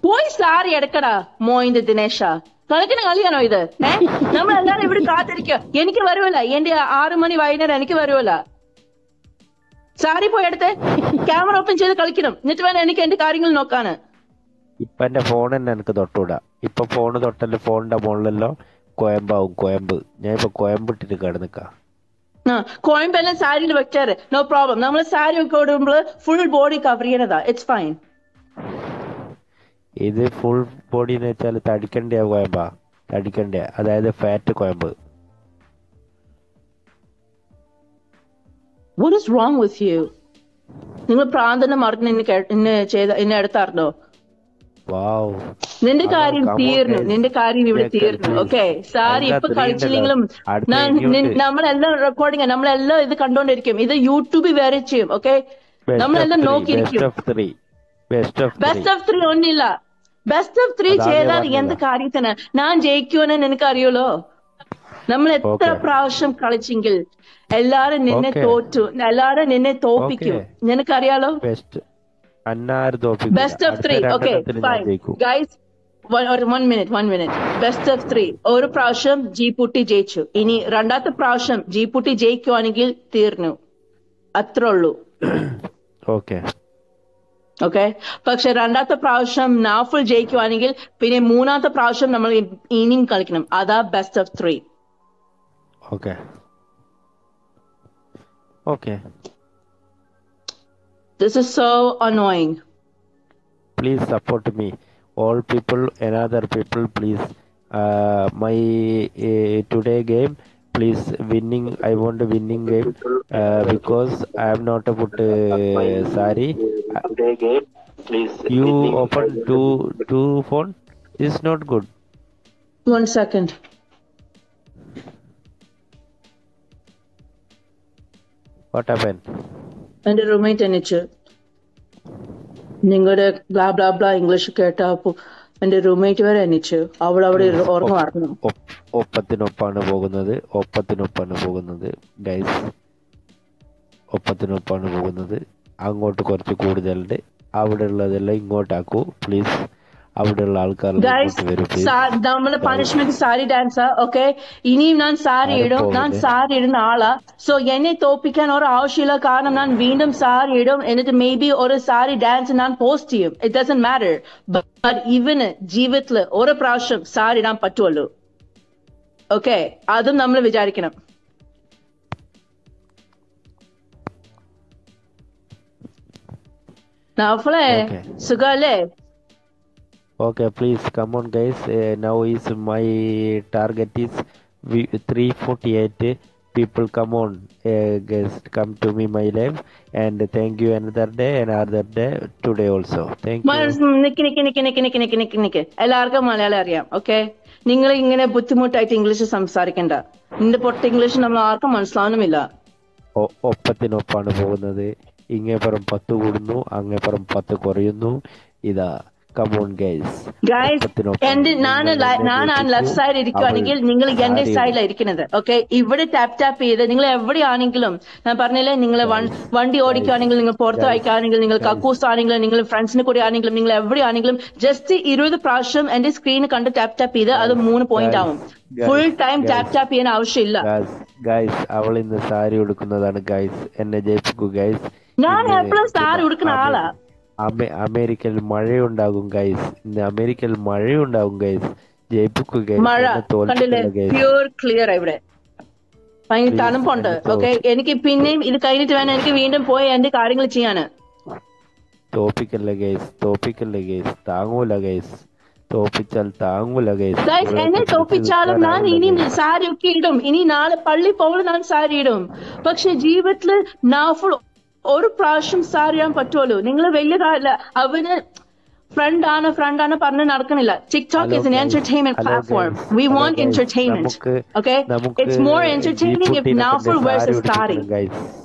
പോയി സാരി എടുക്കടാ മോയിന്റെ ദിനേശ കളിക്കുന്ന കളിയാണോ ഇത് ഏ നമ്മളെല്ലാരും ഇവിടെ കാത്തിരിക്കുക എനിക്ക് വരുമല്ല എന്റെ ആറു മണി വൈകുന്നേരം എനിക്ക് വരുമല്ല സാരി പോയി എടുത്ത് ക്യാമറ ഓപ്പൺ ചെയ്ത് കളിക്കണം എന്നിട്ട് വേണം എനിക്ക് എന്റെ കാര്യങ്ങൾ നോക്കാന് ഇപ്പൊ എന്റെ ഫോൺ തന്നെ എനിക്ക് തൊട്ടുവിടാ ഇപ്പൊ ഫോണ് തൊട്ടല്ലേ ഫോണിന്റെ മുകളിലല്ലോ കോയമ്പാവും കോയമ്പ് ഞാൻ ഇപ്പൊ കോയമ്പിട്ടിട്ട് കിടന്നിക്കാ ആ കോയമ്പെല്ലാം സാരിയിൽ വെക്കാറ് നോ പ്രോബ്ലം നമ്മൾ സാരി ഒക്കെ ഇടുമ്പോൾ ഫുൾ ബോഡി കവർ ചെയ്യണതാ ഇറ്റ്സ് ഫൈൻ ഇത് ഫുൾ ബോഡി എന്ന് വെച്ചാൽ തടിക്കണ്ടേ കോയമ്പാ തടിക്കണ്ടേ അതായത് ഫാറ്റ് കോയമ്പ് what is wrong with you നിങ്ങൾ പ്രാന്തന്റെ മറന്ന് എന്നെ കേ- എന്നെ ചെയ്ത എന്നെ എടുത്താർന്നോ വാവ് നിന്റെ അതാ, കാര്യം come on, തീർന്നു guys. നിന്റെ കാര്യം ഇവിടെ കേക്കൽ, തീർന്നു please. ഓക്കെ സാരി അതിനകത്ത് ഇപ്പൊ നീ കളിച്ചില്ലെങ്കിലും ഉണ്ടല്ലോ. അടുത്ത ഞാൻ- ഇനിയുണ്ട്. നിൻ- നമ്മളെല്ലാം റെക്കോർഡിംഗ് നമ്മളെല്ലാം ഇത് കണ്ടോണ്ടിരിക്കും ഇത് യൂട്യൂബിൽ വേറെ ചെയ്യും ഓക്കെ നമ്മളെല്ലാം ബെസ്റ്റ് നോക്കിയിരിക്കും of three best of best of three ഒന്നില്ല ബെസ്റ്റ് ഓഫ് ത്രീ അതാ ഞാൻ ചെയ്താൽ പറഞ്ഞത്. എന്ത് കാര്യത്തിന് ഞാൻ ജയിക്കുമെന്ന് നിനക്ക് അറിയുമല്ലോ നമ്മൾ എത്ര Okay. പ്രാവശ്യം കളിച്ചെങ്കിൽ എല്ലാരും നിന്നെ Okay. തോറ്റു എല്ലാരും നിന്നെ തോപ്പിക്കും Okay. നിനക്കറിയാലോ ബെസ്റ്റ് അന്നാര് തോപ്പിക്കും best of three okay fine guys one minute one minute best of three ഒരു പ്രാവശ്യം ജീപ്പുട്ടി ജയിച്ചു ഇനി രണ്ടാമത്തെ പ്രാവശ്യം ജീപ്പുട്ടി ജയിക്കുവാണെങ്കിൽ തീർന്നു അത്രേ ഉള്ളൂ ഓക്കെ ഓക്കെ പക്ഷെ രണ്ടാമത്തെ പ്രാവശ്യം നാഫുൾ ജയിക്കുവാണെങ്കിൽ പിന്നെ മൂന്നാമത്തെ പ്രാവശ്യം നമ്മൾ ഇനിയും കളിക്കണം അതാ best of three okay okay this is so annoying please support me all people another people please uh, my uh, today game please winning i want a winning game uh, because i am not a good uh, sorry today game please you open two two phone is not good one second what happened എന്റെ roommate എണ്ണിച്ചു നിങ്ങളുടെ blah blah blah English കേട്ടപ്പോ എന്റെ roommate വരെ എണ്ണിച്ചു അവൾ അവിടെ ഓർമ്മ ഒപ്പ്- ഒപ്പത്തിനൊപ്പാണ് പോകുന്നത് ഒപ്പത്തിനൊപ്പാണ് പോകുന്നത് ഗൈസ് ഒപ്പത്തിനൊപ്പാണ് പോകുന്നത് അങ്ങോട്ട് കുറച്ച് കൂടുതലുണ്ട് അവിടെ ഉള്ളതെല്ലാം ഇങ്ങോട്ടാക്കൂ പ്ലീസ് അവിടെയുള്ള ആൾക്കാർ ഗൈസ് ഇങ്ങോട്ട് വരൂ പ്ലീസ് നമ്മള് പണിഷ്മെന്റ് സാരി ഡാൻസാ ഓക്കെ ഇനിയും ഞാൻ സാരി ഇടും ഞാൻ സാരി ഇടുന്ന ആളാ സോ എന്നെ തോപ്പിക്കാൻ ഒരു ആവശ്യമില്ല കാരണം ഞാൻ വീണ്ടും സാരി ഇടും എന്നിട്ട് മേ ബി ഒരു സാരി ഡാൻസ് ഞാൻ പോസ്റ്റ് ചെയ്യും ഇറ്റ് ഡസൻ മാറ്റർ ബട്ട് ഇവന് ജീവിതത്തില് ഒരു പ്രാവശ്യം സാരി ഇടാൻ പറ്റുമല്ലോ ഓക്കെ അതും നമ്മൾ വിചാരിക്കണം നാഫളെ Okay. സുഖല്ലേ okay please come on guys uh, now is my target is we- 348 people come on uh, guys come to me my live and thank you another day another day today also thank you മനസ്സ് നിക്ക് നിക്ക് നിക്ക് നിക്ക് നിക്ക് നിക്ക് നിക്ക് നിക്ക് എല്ലാവർക്കും മലയാളം അറിയാം okay നിങ്ങൾ ഇങ്ങനെ ബുദ്ധിമുട്ടായിട്ട് English സംസാരിക്കണ്ട നിന്റെ പൊട്ട English നമ്മൾ ആർക്കും മനസ്സിലാവുന്നുമില്ല ഒ- ഒപ്പത്തിനൊപ്പാണ് പോകുന്നത് ഇങ്ങേപ്പുറം പത്ത് കൂടുന്നു അങ്ങേപ്പുറം പത്ത് കുറയുന്നു ഇതാ കമോൺ ഗൈസ് ഗൈസ് എന്റെ ഞാൻ ഞാൻ ആ ലെഫ്റ്റ് സൈഡ് ഇരിക്കുവാണെങ്കിൽ നിങ്ങൾ എന്റെ സൈഡിലാണ് ഇരിക്കുന്നത് ഓക്കെ ഇവിടെ ടാപ്പ് ടാപ്പ് ചെയ്ത് നിങ്ങൾ എവിടെയാണെങ്കിലും ഞാൻ പറഞ്ഞില്ലേ നിങ്ങൾ വണ്ടി ഓടിക്കുകയാണെങ്കിൽ നിങ്ങൾ പുറത്ത് വായിക്കുകയാണെങ്കിൽ നിങ്ങൾ കക്കൂസ് ആണെങ്കിലും നിങ്ങൾ ഫ്രണ്ട്സിന് കൂടെ ആണെങ്കിലും നിങ്ങൾ എവിടെയാണെങ്കിലും ജസ്റ്റ് ഇരുപത് പ്രാവശ്യം എന്റെ സ്ക്രീൻ കണ്ട് ടാപ്പ് ടാപ്പ് ചെയ്ത് അത് മൂന്ന് പോയിന്റ് ആവും ഫുൾ ടൈം ടാപ്പ് ടാപ്പ് ചെയ്യാൻ ആവശ്യമില്ല ഗൈസ് അവൾ ഇന്ന് സാരി ഉടുക്കുന്നതാണ് ഗൈസ് എന്നെ ജയിപ്പിക്കൂ ഗൈസ് ഞാൻ എപ്പോഴും സാരി ഉടുക്കുന്ന ആളാ അമേരിക്കയിൽ മഴയുണ്ടാകും ഗൈസ് ഇന്ന് അമേരിക്കയിൽ മഴയുണ്ടാകും ഗൈസ് ജയിപ്പിക്കൂ ഗൈസ് മഴ എന്നെ കണ്ടില്ലേ തോൽപ്പിക്കില്ല ഗൈസ് പ്യൂർ ക്ലിയർ ഇവിടെ ഭയങ്കര തണുപ്പുണ്ട് ഓക്കെ എനിക്ക് പിന്നെയും ഇത് കഴിഞ്ഞിട്ട് വേണം എനിക്ക് വീണ്ടും പോയി എന്റെ കാര്യങ്ങൾ ചെയ്യാന് തോപ്പിക്കല്ലേ ഗൈസ് തോപ്പിക്കല്ലേ ഗൈസ് താങ്ങൂല ഗൈസ് തോപ്പിച്ചാൽ താങ്ങൂല ഗൈസ് ഗൈസ് എന്നെ തോപ്പിച്ചാലും ഞാൻ ഇനി സാരി ഒക്കെ ഇടും ഇനി നാളെ പള്ളി പോകുമ്പോൾ ഞാൻ സാരി ഇടും പക്ഷെ ജീവിതത്തില് നാഫുൾ ഒരു പ്രാവശ്യം സാരി ഇടാൻ പറ്റുമല്ലോ നിങ്ങൾ വലിയ കാര്യമില്ല അവന് ഫ്രണ്ട് ആണ് ഫ്രണ്ട് ആണ് പറഞ്ഞ് നടക്കണില്ല TikTok is an entertainment platform we want entertainment okay it's more entertaining if നാഫുൾ വേഴ്സ് എ സാരി ഗൈസ്